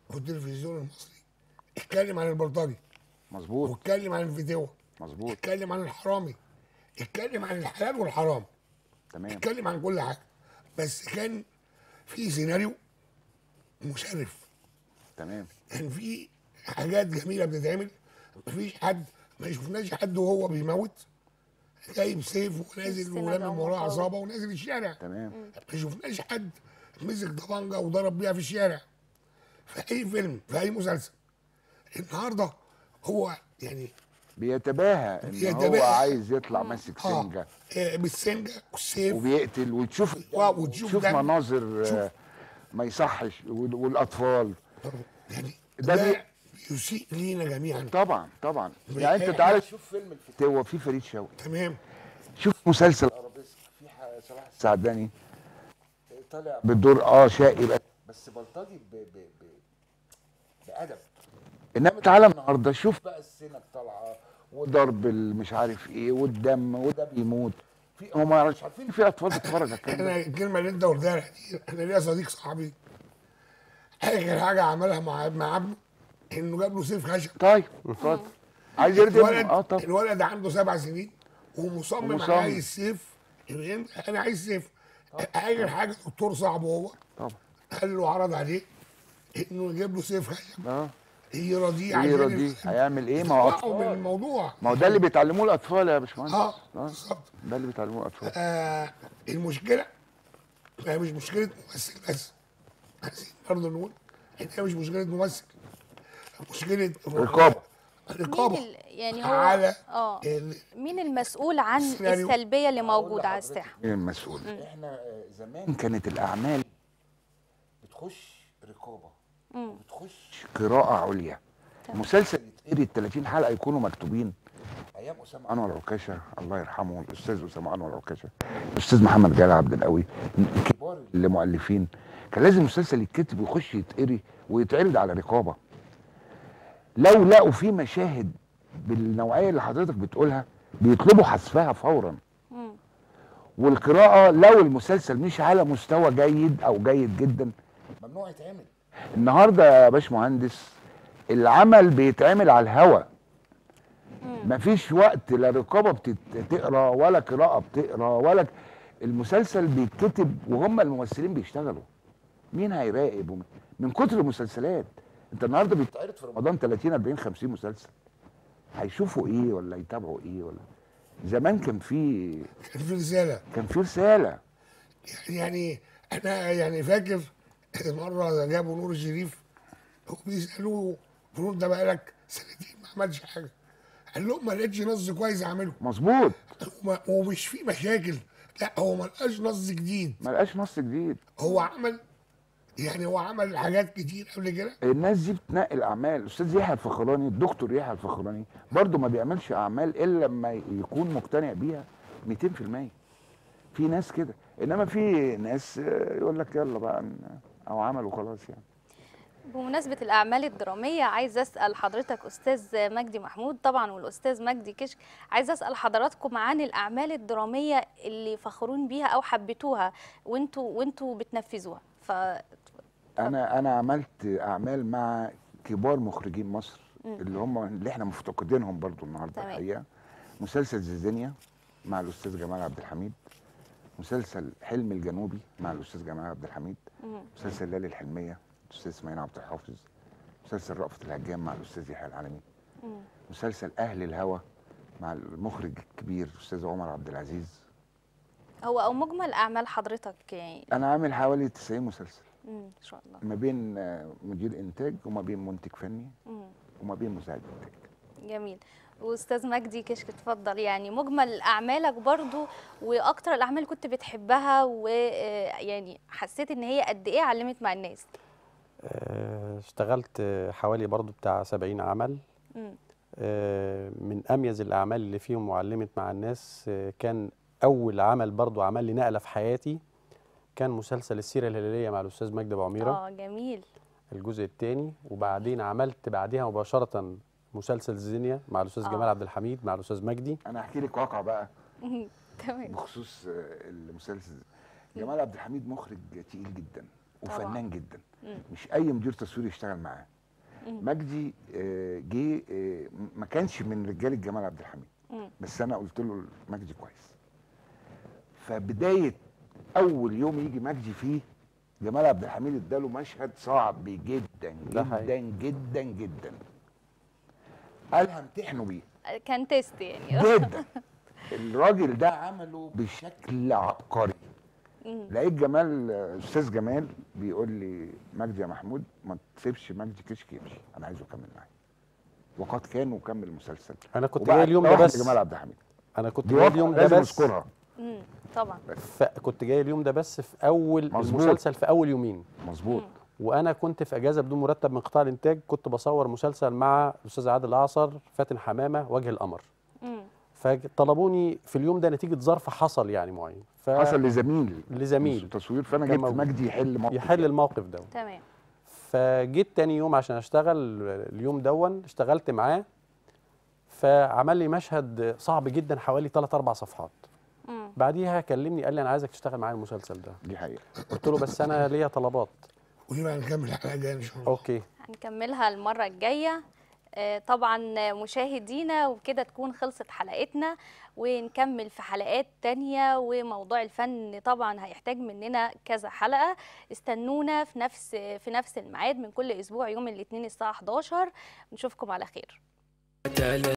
S3: والتلفزيون المصري اتكلم عن البلطجي
S7: مظبوط
S3: واتكلم عن الفتوة
S7: مظبوط
S3: اتكلم عن الحرامي اتكلم عن الحلال والحرام
S7: تمام
S3: اتكلم عن كل حاجه بس كان في سيناريو مشرف
S7: تمام
S3: كان في حاجات جميله بتتعمل مفيش حد ما شفناش حد وهو بيموت جايب سيف ونازل
S2: السينما
S3: ولامم وراه
S2: ومطاوع.
S3: عصابه ونازل الشارع
S7: تمام
S3: ما شفناش حد مسك طبنجه وضرب بيها في الشارع في اي فيلم في اي مسلسل النهارده هو يعني
S7: بيتباهى ان هو
S3: بيتباهى.
S7: عايز يطلع ماسك
S3: آه.
S7: سنجه
S3: آه، بالسنجه والسيف
S7: وبيقتل وتشوف
S3: واو، وتشوف
S7: تشوف
S3: دم.
S7: مناظر
S3: شوف.
S7: آه، ما يصحش وال- والاطفال
S3: يعني
S7: ده
S3: ده
S7: بي...
S3: يسيء لينا جميعا
S7: طبعا طبعا
S3: بي-
S7: يعني انت تعالى شوف فيلم الفتاوى في فريد شوقي
S3: تمام
S7: شوف مسلسل ارابيسك في ح- صلاح السعداني طالع بالدور اه شقي بس- بس بلطجي ب... ب... ب... بادب انما تعالى النهارده شوف بقى السنك طالعه وضرب مش عارف ايه والدم وده بيموت في هم مش عارفين إن في اطفال بتتفرج على الكلام
S3: انا
S7: ده
S3: الكلمه اللي انت قلتها دي انا ليا صديق صاحبي اخر حاجه عملها مع مع ابنه انه جاب له سيف خشب
S7: طيب اتفضل عايز يردم
S3: الولد
S7: اه طب
S3: الولد عنده سبع سنين ومصمم
S7: ومصمم.
S3: عايز سيف فهمت؟ انا عايز سيف اخر حاجه دكتور صاحبه هو
S7: طبعا
S3: قال له عرض عليه انه يجيب له سيف خشب
S7: اه
S3: يرضيه
S7: ايه
S3: عشان
S7: يرضيه هيعمل ايه ما هو
S3: يطلعوا من
S7: اطفال
S3: الموضوع
S7: ما هو ده اللي بيتعلموه الاطفال يا باشمهندس
S3: اه
S7: بالظبط ده اللي بيتعلموه الاطفال
S3: آه المشكله هي مش مشكله ممثل بس عايزين برضه نقول ان هي مش مشكله ممثل مشكله
S7: رقابه
S3: رقابه
S2: مين ال- يعني هو
S3: على
S2: اه
S3: ال-
S2: مين المسؤول عن
S3: السيناريو.
S2: السلبيه اللي موجوده على الساحه
S7: مين المسؤول احنا آه، زمان كانت الاعمال بتخش رقابه
S2: مم.
S7: بتخش قراءه عليا مسلسل يتقري ال 30 حلقه يكونوا مكتوبين ايام اسامه انور عكاشه الله يرحمه الاستاذ اسامه انور عكاشه الاستاذ محمد جلال عبد القوي كبار المؤلفين كان لازم مسلسل يتكتب ويخش يتقري ويتعرض على رقابه لو لقوا فيه مشاهد بالنوعيه اللي حضرتك بتقولها بيطلبوا حذفها فورا
S2: مم.
S7: والقراءه لو المسلسل مش على مستوى جيد او جيد جدا ممنوع يتعمل النهارده يا باشمهندس العمل بيتعمل على الهوا مفيش وقت لا رقابه بتقرا ولا قراءه بتقرا ولا ك- المسلسل بيتكتب وهم الممثلين بيشتغلوا مين هيراقب ومين- من كتر المسلسلات انت النهارده بيتعرض في رمضان 30 40 50 مسلسل هيشوفوا ايه ولا يتابعوا ايه ولا زمان كان في
S3: كان في رساله
S7: كان في رساله
S3: يعني انا يعني فاكر مره جابوا نور الشريف وبيسالوه نور ده بقالك سنتين ما عملش حاجه قال لهم ما لقيتش نص كويس اعمله
S7: مظبوط
S3: وما- ومش في مشاكل لا هو ما لقاش نص جديد
S7: ما لقاش نص جديد
S3: هو عمل يعني هو عمل حاجات كتير قبل كده
S7: الناس دي بتنقل اعمال الاستاذ يحيى الفخراني الدكتور يحيى الفخراني برضه ما بيعملش اعمال الا لما يكون مقتنع بيها 200% في ناس كده انما في ناس آه، يقول لك يلا بقى ن- او عمل وخلاص يعني
S2: بمناسبة الأعمال الدرامية عايز أسأل حضرتك أستاذ مجدي محمود طبعا والأستاذ مجدي كشك عايز أسأل حضراتكم عن الأعمال الدرامية اللي فخورون بيها أو حبيتوها وانتوا وانتوا بتنفذوها ف
S7: انا انا عملت اعمال مع كبار مخرجين مصر
S2: مم.
S7: اللي هم اللي احنا مفتقدينهم برضو النهارده
S2: تمام.
S7: الحقيقه مسلسل زيزينيا مع الاستاذ جمال عبد الحميد مسلسل حلم الجنوبي مع الاستاذ جمال عبد الحميد
S2: مم.
S7: مسلسل ليالي الحلميه الاستاذ اسماعيل عبد الحافظ مسلسل رأفت الهجان مع الاستاذ يحيى العالمي
S2: مم.
S7: مسلسل اهل الهوى مع المخرج الكبير الاستاذ عمر عبد العزيز
S2: هو أو مجمل أعمال حضرتك يعني
S7: انا عامل حوالي 90 مسلسل
S2: مم. إن شاء الله
S7: ما بين آه، مدير انتاج وما بين منتج فني
S2: مم.
S7: وما بين مساعد انتاج
S2: جميل واستاذ مجدي كشك اتفضل يعني مجمل اعمالك برضو واكتر الاعمال اللي كنت بتحبها ويعني حسيت ان هي قد ايه علمت مع الناس
S8: آه، اشتغلت آه، حوالي برضو بتاع 70 عمل
S2: مم.
S8: آه، من اميز الاعمال اللي فيهم وعلمت مع الناس آه، كان اول عمل برضو عمل لي نقله في حياتي كان مسلسل السيره الهلاليه مع الاستاذ مجدي ابو عميره
S2: اه جميل
S8: الجزء الثاني وبعدين عملت بعديها مباشره مسلسل زينيا مع الاستاذ
S2: آه.
S8: جمال عبد الحميد مع الاستاذ مجدي
S7: انا احكي لك واقع بقى
S2: تمام
S7: بخصوص آه، المسلسل جمال عبد الحميد مخرج تقيل جدا وفنان جدا
S2: مم.
S7: مش اي مدير تصوير يشتغل معاه
S2: مم.
S7: مجدي آه، جه آه، ما كانش من رجال جمال عبد الحميد
S2: مم.
S7: بس انا قلت له مجدي كويس فبدايه اول يوم يجي مجدي فيه جمال عبد الحميد اداله مشهد صعب جدا
S8: ده حقيقي.
S7: جدا جدا جدا قال همتحنه بيه
S2: كان تيست يعني
S7: جدا الراجل ده عمله بشكل عبقري
S2: مم.
S7: لقيت جمال استاذ جمال بيقول لي مجدي يا محمود ما تسيبش مجدي كشك يمشي انا عايزه يكمل معايا وقد كان وكمل المسلسل
S8: انا كنت
S7: وبعد
S8: جاي اليوم ده
S7: واحد
S8: بس
S7: جمال عبد الحميد
S8: انا كنت
S7: دي
S8: جاي
S7: واقعة
S8: اليوم ده
S7: لازم
S8: بس
S7: نذكرها.
S2: مم. طبعا
S8: فكنت جاي اليوم ده بس في اول
S7: مظبوط.
S8: المسلسل في اول يومين
S7: مظبوط
S8: وانا كنت في اجازه بدون مرتب من قطاع الانتاج كنت بصور مسلسل مع الاستاذ عادل الاعصر فاتن حمامه وجه القمر
S2: مم.
S8: فطلبوني في اليوم ده نتيجه ظرف حصل يعني معين ف...
S7: حصل لزميل
S8: لزميل
S7: تصوير فانا
S8: كان
S7: جبت
S8: موجود.
S7: مجدي يحل موقف
S8: يحل الموقف ده
S2: تمام
S8: فجيت تاني يوم عشان اشتغل اليوم دون اشتغلت معاه فعمل لي مشهد صعب جدا حوالي 3 4 صفحات
S2: مم.
S8: بعديها كلمني قال لي انا عايزك تشتغل معايا المسلسل ده
S7: دي حقيقه
S8: قلت له بس انا ليا طلبات
S3: ونبقى نكمل الحلقه الجايه ان شاء الله
S8: اوكي
S2: هنكملها المرة الجاية آه، طبعا مشاهدينا وبكده تكون خلصت حلقتنا ونكمل في حلقات تانية وموضوع الفن طبعا هيحتاج مننا كذا حلقة استنونا في نفس في نفس الميعاد من كل أسبوع يوم الاثنين الساعة 11 نشوفكم على خير